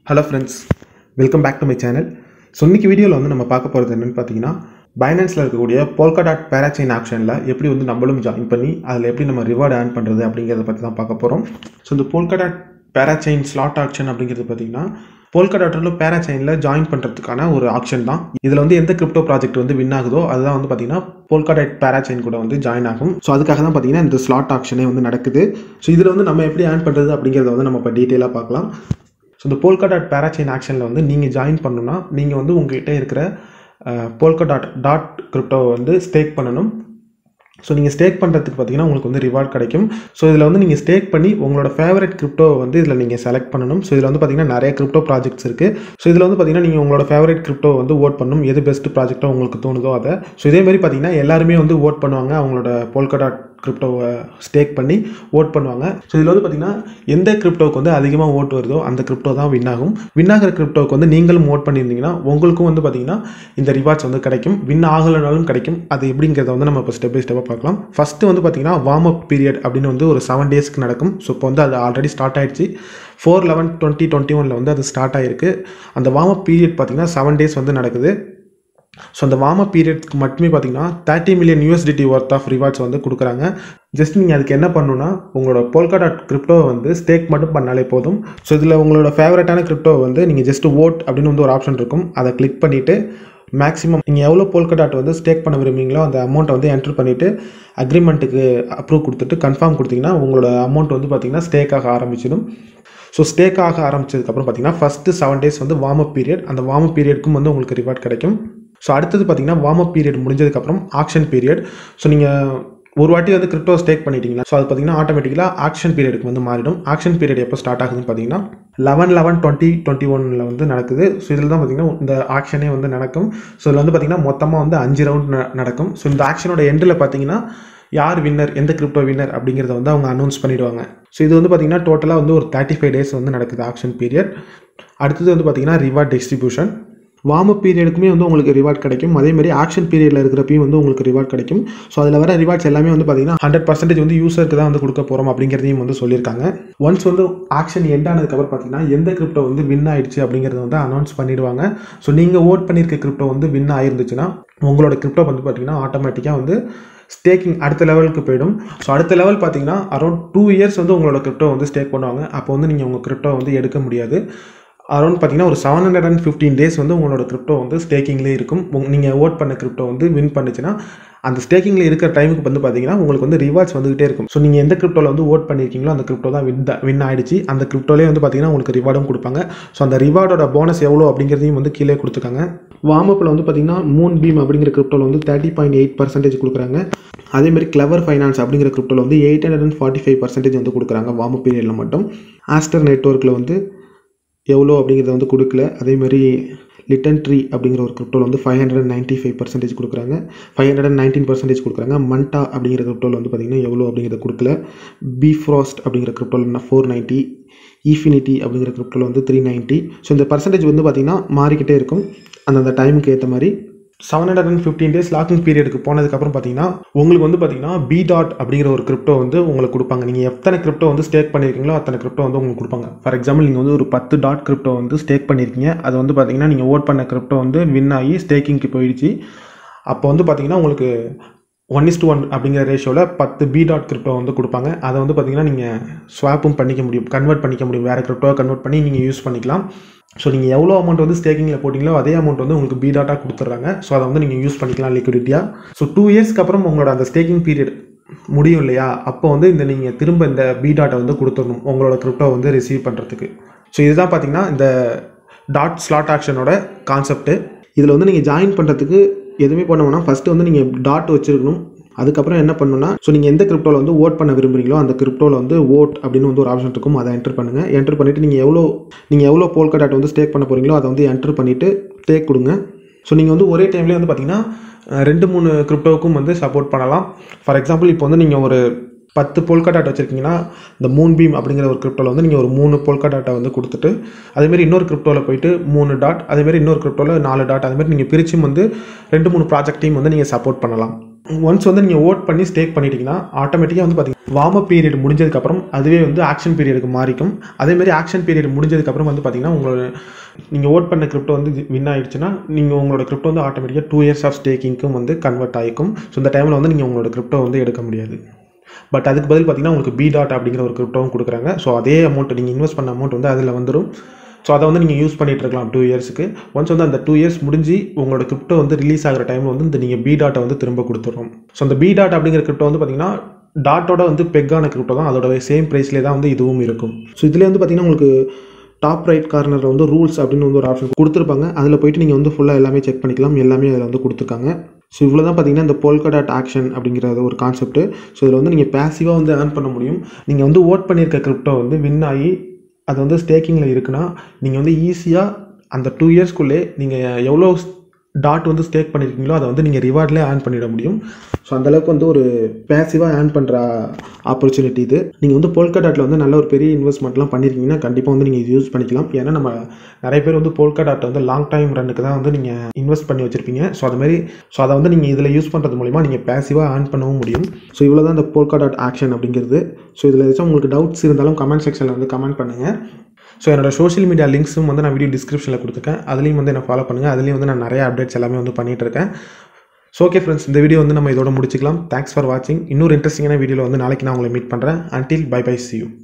hello friends welcome back to my channel so இன்னைக்கு வீடியோவில் வந்து நம்ம பார்க்க போகிறது என்னென்னு பார்த்தீங்கன்னா பைனான்ஸில் இருக்கக்கூடிய போல்கா டாட் பேராச்சைன் ஆப்ஷனில் எப்படி வந்து நம்மளும் ஜாயின் பண்ணி அதில் எப்படி நம்ம ரிவார்டு ஏர்ன் பண்ணுறது அப்படிங்கிறத பற்றி தான் பார்க்க போகிறோம் ஸோ இந்த Polkadot parachain slot auction அப்படிங்கிறது பார்த்தீங்கன்னா போல்கா டாட்டில் பேராச்சைனில் ஜாயின் பண்ணுறதுக்கான ஒரு ஆப்ஷன் தான் இதில் வந்து எந்த கிரிப்டோ ப்ராஜெக்ட் வந்து வின் ஆகுதோ அதுதான் வந்து பார்த்தீங்கன்னா போல்கா டாட் பேராச்சைன் கூட வந்து ஜாயின் ஆகும் ஸோ அதுக்காக தான் பார்த்தீங்கன்னா இந்த ஸ்லாட் ஆப்ஷனே வந்து நடக்குது ஸோ இதில் வந்து நம்ம எப்படி ஏர்ன் பண்ணுறது அப்படிங்கிறத வந்து நம்ம இப்போ டீட்டெயிலாக பார்க்கலாம் ஸோ இந்த போல்கா டாட் பேராச்சைன் ஆக்ஷனில் வந்து நீங்கள் ஜாயின் பண்ணணும்னா நீங்கள் வந்து உங்கள்கிட்ட இருக்கிற போல்கா டாட் டாட் கிரிப்டோவை வந்து ஸ்டேக் பண்ணணும் ஸோ நீங்கள் ஸ்டேக் பண்ணுறதுக்கு பார்த்தீங்கன்னா உங்களுக்கு வந்து ரிவார்ட் கிடைக்கும் ஸோ இதில் வந்து நீங்கள் ஸ்டேக் பண்ணி உங்களோட ஃபேவரட் கிரிப்டோவை வந்து இதில் நீங்கள் செலக்ட் பண்ணணும் ஸோ இதில் வந்து பார்த்தீங்கன்னா நிறைய கிரிப்டோ ப்ராஜெக்ட்ஸ் இருக்குது ஸோ இதில் வந்து பார்த்தீங்கன்னா நீங்கள் உங்களோட ஃபேவரட் கிரிப்டோ வந்து ஓட் பண்ணணும் எது பெஸ்ட் ப்ராஜெக்ட்டோ உங்களுக்கு தோணுதோ அதை ஸோ இதே மாதிரி பார்த்தீங்கன்னா எல்லாருமே வந்து ஓட் பண்ணுவாங்க அவங்களோட போல்கா டாட் கிரிப்டோவை ஸ்டேக் பண்ணி ஓட் பண்ணுவாங்க ஸோ இதில் வந்து பார்த்தீங்கன்னா எந்த கிரிப்டோவுக்கு வந்து அதிகமாக ஓட் வருதோ அந்த கிரிப்டோ தான் வின் ஆகும் வின் ஆகிற கிரிப்டோவுக்கு வந்து நீங்களும் ஓட் பண்ணியிருந்தீங்கன்னா உங்களுக்கும் வந்து பார்த்தீங்கன்னா இந்த ரிவார்ட்ஸ் வந்து கிடைக்கும் வின் ஆகலைனாலும் கிடைக்கும் அது எப்படிங்கிறத வந்து நம்ம இப்போ ஸ்டெப் பை ஸ்டெப்பாக பார்க்கலாம் ஃபஸ்ட்டு வந்து பார்த்தீங்கன்னா வார்ம் அப் பீரியட் அப்படின்னு வந்து ஒரு செவன் டேஸ்க்கு நடக்கும் ஸோ இப்போ வந்து அது ஆல்ரெடி ஸ்டார்ட் ஆயிடுச்சு ஃபோர் லெவன் டுவெண்ட்டி டுவெண்ட்டி ஒனில் வந்து அது ஸ்டார்ட் ஆகிருக்கு அந்த வார்ம் அப் பீரியட் பார்த்தீங்கன்னா செவன் டேஸ் வந்து நடக்குது ஸோ அந்த வார்ம் அப் பீரியட்க்கு மட்டுமே பார்த்தீங்கன்னா thirty million USDT worth of rewards வந்து கொடுக்குறாங்க ஜஸ்ட் நீங்கள் அதுக்கு என்ன பண்ணணும்னா உங்களோட போல்கா டாட் கிரிப்டோவை வந்து ஸ்டேக் மட்டும் பண்ணாலே போதும் ஸோ இதில் உங்களோட ஃபேவரட்டான கிரிப்டோவை வந்து நீங்கள் ஜஸ்ட் ஓட் அப்படின்னு வந்து ஒரு ஆப்ஷன் இருக்கும் அதை கிளிக் பண்ணிவிட்டு மேக்ஸிமம் நீங்கள் எவ்வளோ போல்கா டாட் வந்து ஸ்டேக் பண்ண விரும்புறீங்களோ அந்த அமௌண்ட்டை வந்து என்ட்ரு பண்ணிவிட்டு அக்ரிமெண்ட்டுக்கு அப்ரூவ் கொடுத்துட்டு கன்ஃபார்ம் கொடுத்தீங்கன்னா உங்களோட அமௌண்ட் வந்து பார்த்தீங்கன்னா ஸ்டேக் ஆக ஆரம்பிச்சிடும் ஸோ ஸ்டேக் ஆக ஆரம்பிச்சதுக்கப்புறம் பார்த்தீங்கன்னா ஃபஸ்ட்டு செவன் டேஸ் வந்து வார்ம் அப் பீரியட் அந்த வார்ம் அப் பீரியடுக்கும் வந்து உங்களுக்கு ரிவார்ட் கிடைக்கும் ஸோ அடுத்தது பார்த்தீங்கன்னா வார்ம் அப் பீரியட் முடிஞ்சதுக்கப்புறம் ஆக்ஷன் பீரியட் ஸோ நீங்கள் ஒரு வாட்டி வந்து கிரிப்டோ ஸ்டேக் பண்ணிட்டீங்கன்னா ஸோ அது பார்த்தீங்கன்னா ஆட்டோமேட்டிக்கலாக ஆக்ஷன் பீரியடுக்கு வந்து மாறிடும் ஆக்ஷன் பீரியட் எப்போ ஸ்டார்ட் ஆகுதுன்னு பார்த்தீங்கன்னா லெவன் லெவன் டுவெண்ட்டி டுவெண்ட்டி ஒனில் வந்து நடக்குது ஸோ இதில் தான் பார்த்தீங்கன்னா இந்த ஆக்ஷனே வந்து நடக்கும் ஸோ இதில் வந்து பார்த்தீங்கன்னா மொத்தமாக வந்து அஞ்சு ரவுண்ட் நடக்கும் ஸோ இந்த ஆக்ஷனோட எண்டில் பார்த்தீங்கன்னா யார் வின்னர் எந்த கிரிப்டோ வின்னர் அப்படிங்கிறத வந்து அவங்க அனௌன்ஸ் பண்ணிடுவாங்க ஸோ இது வந்து பார்த்தீங்கன்னா டோட்டலாக வந்து ஒரு தேர்ட்டி ஃபைவ் டேஸ் வந்து நடக்குது ஆக்ஷன் பீரியட் அடுத்தது வந்து பார்த்தீங்கன்னா ரிவார்ட் டிஸ்ட்ரிபியூஷன் வார்ம் அப் பீரியடுக்குமே வந்து உங்களுக்கு ரிவார்ட் கிடைக்கும் அதே மாதிரி ஆக்ஷன் பீரியடில் இருக்கிறப்பையும் வந்து உங்களுக்கு ரிவார்ட் கிடைக்கும் ஸோ அதில் வர ரிவார்ட்ஸ் எல்லாமே வந்து பார்த்தீங்கன்னா ஹண்ட்ரட் பர்சன்டேஜ் வந்து யூசருக்கு தான் வந்து கொடுக்க போகிறோம் அப்படிங்கிறதையும் வந்து சொல்லியிருக்காங்க ஒன்ஸ் வந்து ஆக்ஷன் எண்ட் ஆனதுக்கப்புறம் பார்த்தீங்கன்னா எந்த கிரிப்டோ வந்து வின் ஆயிடுச்சு அப்படிங்கிறத வந்து அனௌன்ஸ் பண்ணிடுவாங்க ஸோ நீங்கள் ஓட் பண்ணியிருக்க கிரிப்டோ வந்து வின் ஆயிருந்துச்சுன்னா உங்களோட கிரிப்டோ வந்து பார்த்தீங்கன்னா ஆட்டோமேட்டிக்காக வந்து ஸ்டேக்கிங் அடுத்த லெவலுக்கு போயிடும் ஸோ அடுத்த லெவல் பார்த்தீங்கன்னா அரௌண்ட் டூ இயர்ஸ் வந்து உங்களோட கிரிப்டோ வந்து ஸ்டேக் பண்ணுவாங்க அப்போ வந்து நீங்கள் உங்கள் கிரிப்டோ வந்து எடுக்க முடியாது அரௌண்ட் பார்த்தீங்கன்னா ஒரு seven hundred and fifteen days வந்து உங்களோட கிரிப்டோ வந்து ஸ்டேக்கிங்லேயே இருக்கும் நீங்கள் ஓட் பண்ண கிரிப்டோ வந்து வின் பண்ணுச்சுன்னா அந்த ஸ்டேக்கிங்கில் இருக்கிற டைமுக்கு வந்து பார்த்தீங்கன்னா உங்களுக்கு வந்து ரிவார்ட்ஸ் வந்துகிட்டே இருக்கும் ஸோ நீங்கள் எந்த கிரிப்டோவில் வந்து ஓட் பண்ணியிருக்கீங்களோ அந்த கிரிப்டோ தான் வின் வின் ஆயிடுச்சு அந்த கிரிப்டோலேயே வந்து பார்த்தீங்கன்னா உங்களுக்கு ரிவார்டும் கொடுப்பாங்க ஸோ அந்த ரிவார்டோட போனஸ் எவ்வளோ அப்படிங்கிறதையும் வந்து கீழே கொடுத்துருக்காங்க வார்மப்பில் வந்து பார்த்தீங்கன்னா மூன் பீம் அப்படிங்கிற கிரிப்டோவில் வந்து தேர்ட்டி பாயிண்ட் எயிட் பர்சன்டேஜ் கொடுக்குறாங்க அதேமாதிரி கிளவர் ஃபைனான்ஸ் அப்படிங்கிற கிரிப்டோவில் வந்து eight hundred and forty five percentage வந்து கொடுக்குறாங்க வார்ம் பீரியடில் மட்டும் ஆஸ்டர் நெட்ஒர்க்கில் வந்து எவ்வளோ அப்படிங்கிறத வந்து கொடுக்கல அதேமாதிரி லிட்டன் ட்ரீ அப்படிங்கிற ஒரு கிரிப்டோவில் வந்து five hundred ninety five percentage கொடுக்குறாங்க five hundred and nineteen percentage கொடுக்குறாங்க மண்டா அப்படிங்கிற கிரிப்டோவில் வந்து பார்த்திங்கன்னா எவ்வளோ அப்படிங்கிறத கொடுக்கல பி ஃப்ராஸ்ட் அப்படிங்கிற கிரிப்டோவில் ஃபோர் நைன்ட்டி ஈஃபினிட்டி அப்படிங்கிற கிரிப்டோவில் வந்து த்ரீ நைன்ட்டி ஸோ இந்த பர்சன்டேஜ் வந்து பார்த்திங்கன்னா மாறிக்கிட்டே இருக்கும் அந்தந்த டைமுக்கு ஏற்ற மாதிரி seven hundred and fifteen days locking பீரியடுக்கு போனதுக்கப்புறம் பார்த்தீங்கன்னா உங்களுக்கு வந்து பார்த்தீங்கன்னா பி டாட் அப்படிங்கிற ஒரு கிரிப்டோ வந்து உங்களுக்கு கொடுப்பாங்க நீங்கள் எத்தனை கிரிப்டோ வந்து ஸ்டேக் பண்ணியிருக்கீங்களோ அத்தனை கிரிப்டோ வந்து உங்களுக்கு கொடுப்பாங்க ஃபார் எக்ஸாம்பிள் நீங்கள் வந்து ஒரு பத்து டாட் கிரிப்டோ வந்து ஸ்டேக் பண்ணியிருக்கீங்க அது வந்து பார்த்தீங்கன்னா நீங்கள் ஓட் பண்ண கிரிப்டோ வந்து வின் ஆகி ஸ்டேக்கிங்க்கு போயிடுச்சு அப்போ வந்து பார்த்தீங்கன்னா உங்களுக்கு ஒன் இஸ் டு ஒன் அப்படிங்கிற ரேஷியோவில் பத்து பி டாட் கிரிப்டோ வந்து கொடுப்பாங்க அதை வந்து பார்த்தீங்கன்னா நீங்கள் ஸ்வாப்பும் பண்ணிக்க முடியும் கன்வெர்ட் பண்ணிக்க முடியும் வேறு கிரிப்டோவை கன்வெர்ட் பண்ணி நீங்கள் யூஸ் பண்ணிக்கலாம் ஸோ நீங்கள் எவ்வளோ அமௌண்ட் வந்து ஸ்டேக்கிங்கில் போட்டிங்களோ அதே அமௌண்ட் வந்து உங்களுக்கு பி டாட்டாக கொடுத்துட்றாங்க ஸோ அதை வந்து நீங்கள் யூஸ் பண்ணிக்கலாம் லிக்விடிட்டியாக ஸோ டூ இயர்ஸ்க்கு அப்புறம் உங்களோட அந்த ஸ்டேக்கிங் பீரியட் முடியும் இல்லையா அப்போ வந்து இந்த நீங்கள் திரும்ப இந்த பி டாட்டை வந்து கொடுத்துடணும் உங்களோட கிரிப்டோ வந்து ரிசீவ் பண்ணுறதுக்கு ஸோ இதுதான் பார்த்தீங்கன்னா இந்த டாட் ஸ்லாட் ஆக்ஷனோட கான்செப்ட்டு இதில் வந்து நீங்கள் ஜாயின் பண்ணுறதுக்கு எதுவுமே பண்ண வேணாம் ஃபஸ்ட்டு வந்து நீங்கள் டாட் வச்சுருக்கணும் அதுக்கப்புறம் என்ன பண்ணணும்னா ஸோ நீங்கள் எந்த கிரிப்டோவில் வந்து ஓட் பண்ண விரும்புறீங்களோ அந்த கிரிப்டோவில் வந்து ஓட் அப்படின்னு வந்து ஒரு ஆப்ஷன் இருக்கும் அதை என்டர் பண்ணுங்கள் என்டர் பண்ணிவிட்டு நீங்கள் எவ்வளோ நீங்கள் எவ்வளோ போல்கா டாட் வந்து ஸ்டேக் பண்ண போகிறீங்களோ அதை வந்து என்டர் பண்ணிவிட்டு டேக் கொடுங்க ஸோ நீங்கள் வந்து ஒரே டைம்லேயே வந்து பார்த்தீங்கன்னா ரெண்டு மூணு கிரிப்டோவுக்கும் வந்து சப்போர்ட் பண்ணலாம் ஃபார் எக்ஸாம்பிள் இப்போ வந்து நீங்கள் ஒரு பத்து போல்கா டாட் வச்சுருக்கீங்கன்னா இந்த மூன் பீம் அப்படிங்கிற ஒரு கிரிப்டோவில் வந்து நீங்கள் ஒரு மூணு போல்கா டாட்டை வந்து கொடுத்துட்டு அதேமாரி இன்னொரு கிரிப்டோவில் போயிட்டு மூணு டாட் அதேமாரி இன்னொரு கிரிப்டோவில் நாலு டாட் அதேமாரி நீங்கள் பிரிச்சும் வந்து ரெண்டு மூணு ப்ராஜெக்டையும் வந்து நீங்கள் சப்போர்ட் பண்ணலாம் ஒன்ஸ் வந்து நீங்கள் ஓட் பண்ணி ஸ்டேக் பண்ணிட்டீங்கன்னா ஆட்டோமேட்டிக்காக வந்து பார்த்தீங்கன்னா வார்ம் அப் பீரியட் முடிஞ்சதுக்கப்புறம் அதுவே வந்து ஆக்ஷன் பீரியடுக்கு மாறிக்கும் அதேமாதிரி ஆக்ஷன் பீரியட் முடிஞ்சதுக்கப்புறம் வந்து பார்த்தீங்கன்னா உங்களோட நீங்கள் ஓட் பண்ண கிரிப்டோ வந்து வின் ஆயிடுச்சுன்னா நீங்கள் உங்களோட கிரிப்டோ வந்து ஆட்டோமேட்டிக்காக டூ இயர்ஸ் ஆஃப் ஸ்டேக்கிங்க்கும் வந்து கன்வெர்ட் ஆகிக்கும் ஸோ இந்த டைமில் வந்து நீங்கள் உங்களோட கிரிப்டோ வந்து எடுக்க முடியாது பட் அதுக்கு பதில் பார்த்தீங்கன்னா உங்களுக்கு பி டாட் அப்படிங்கிற ஒரு கிரிப்டோவும் கொடுக்குறாங்க ஸோ அதே அமௌண்ட் நீங்கள் இன்வெஸ்ட் பண்ண அமௌண்ட் வந்து அதில் வந்துடும் ஸோ அதை வந்து நீங்கள் யூஸ் பண்ணிட்டு இருக்கலாம் டூ இயர்ஸுக்கு ஒன்ஸ் வந்து அந்த டூ இயர்ஸ் முடிஞ்சு உங்களோட கிரிப்டோ வந்து ரிலீஸ் ஆகிற டைமில் வந்து இந்த நீங்கள் பி டாட்டை வந்து திரும்ப கொடுத்துரும் ஸோ அந்த பி டாட் அப்படிங்கிற கிரிப்டோ வந்து பார்த்தீங்கன்னா டாட்டோட வந்து பெக்கான கிரிப்டோ தான் அதோட சேம் ப்ரைஸ்லேயே தான் வந்து இதுவும் இருக்கும் ஸோ இதுலேயே வந்து பார்த்தீங்கன்னா உங்களுக்கு டாப் ரைட் கார்னரில் வந்து ரூல்ஸ் அப்படின்னு வந்து ஒரு ஆப்ஷன் கொடுத்துருப்பாங்க அதில் போயிட்டு நீங்கள் வந்து ஃபுல்லாக எல்லாமே செக் பண்ணிக்கலாம் எல்லாமே அதில் வந்து கொடுத்துருக்காங்க ஸோ இவ்வளோ தான் பார்த்தீங்கன்னா இந்த போல்கா டாட் ஆக்ஷன் அப்படிங்கிற ஒரு கான்செப்ட் ஸோ இதில் வந்து நீங்கள் பேசிவாக வந்து ஏர்ன் பண்ண முடியும் நீங்கள் வந்து ஓட் பண்ணியிருக்க கிரிப்டோ வந்து வின் ஆகி அது வந்து ஸ்டேக்கிங்கில் இருக்குன்னா நீங்கள் வந்து ஈஸியாக அந்த டூ இயர்ஸ்க்குள்ளே நீங்கள் எவ்வளோ டாட் வந்து ஸ்டேக் பண்ணியிருக்கீங்களோ அதை வந்து நீங்கள் ரிவார்ட்லேயே ஏர்ன் பண்ணிட முடியும் ஸோ அந்தளவுக்கு வந்து ஒரு பேசிவாக ஏர்ன் பண்ணுற ஆப்பர்ச்சுனிட்டி இது நீங்கள் வந்து போல்கா டாட்டில் வந்து நல்ல ஒரு பெரிய இன்வெஸ்ட்மெண்ட்லாம் பண்ணியிருக்கீங்கன்னா கண்டிப்பாக வந்து நீங்கள் இது யூஸ் பண்ணிக்கலாம் ஏன்னா நம்ம நிறைய பேர் வந்து போல்கா டாட் வந்து லாங் டைம் ரன்னுக்கு தான் வந்து நீங்கள் இன்வெஸ்ட் பண்ணி வச்சுருப்பீங்க ஸோ அது மாதிரி ஸோ அதை வந்து நீங்கள் இதில் யூஸ் பண்ணுறது மூலிமா நீங்கள் பேசிவாக ஏர்ன் பண்ணவும் முடியும் ஸோ இவ்வளோ தான் இந்த போல்கா டாட் ஆக்ஷன் அப்படிங்கிறது ஸோ இதில் ஏதாச்சும் உங்களுக்கு டவுட்ஸ் இருந்தாலும் கமெண்ட் செக்ஷனில் வந்து கமெண்ட் பண்ணுங்கள் ஸோ என்னோட சோஷியல் மீடியா லிங்க்ஸும் வந்து நான் வீடியோ டிஸ்கிரிப்ஷனில் கொடுத்துருக்கேன் அதுலேயும் வந்து என்ன ஃபாலோ பண்ணுங்கள் அதுலேயும் வந்து நான் நிறைய அப்டேட்ஸ் எல்லாமே வந்து பண்ணிகிட்டு இருக்கேன் ஸோ ஓகே ஃப்ரெண்ட்ஸ் இந்த வீடியோ வந்து நம்ம இதோட முடிச்சிக்கலாம் தேங்க்ஸ் ஃபார் வாட்சிங் இன்னொரு இன்ட்ரெஸ்டிங்கான வீடியோவில் வந்து நாளைக்கு நான் உங்களை மீட் பண்ணுறேன் until bye bye see you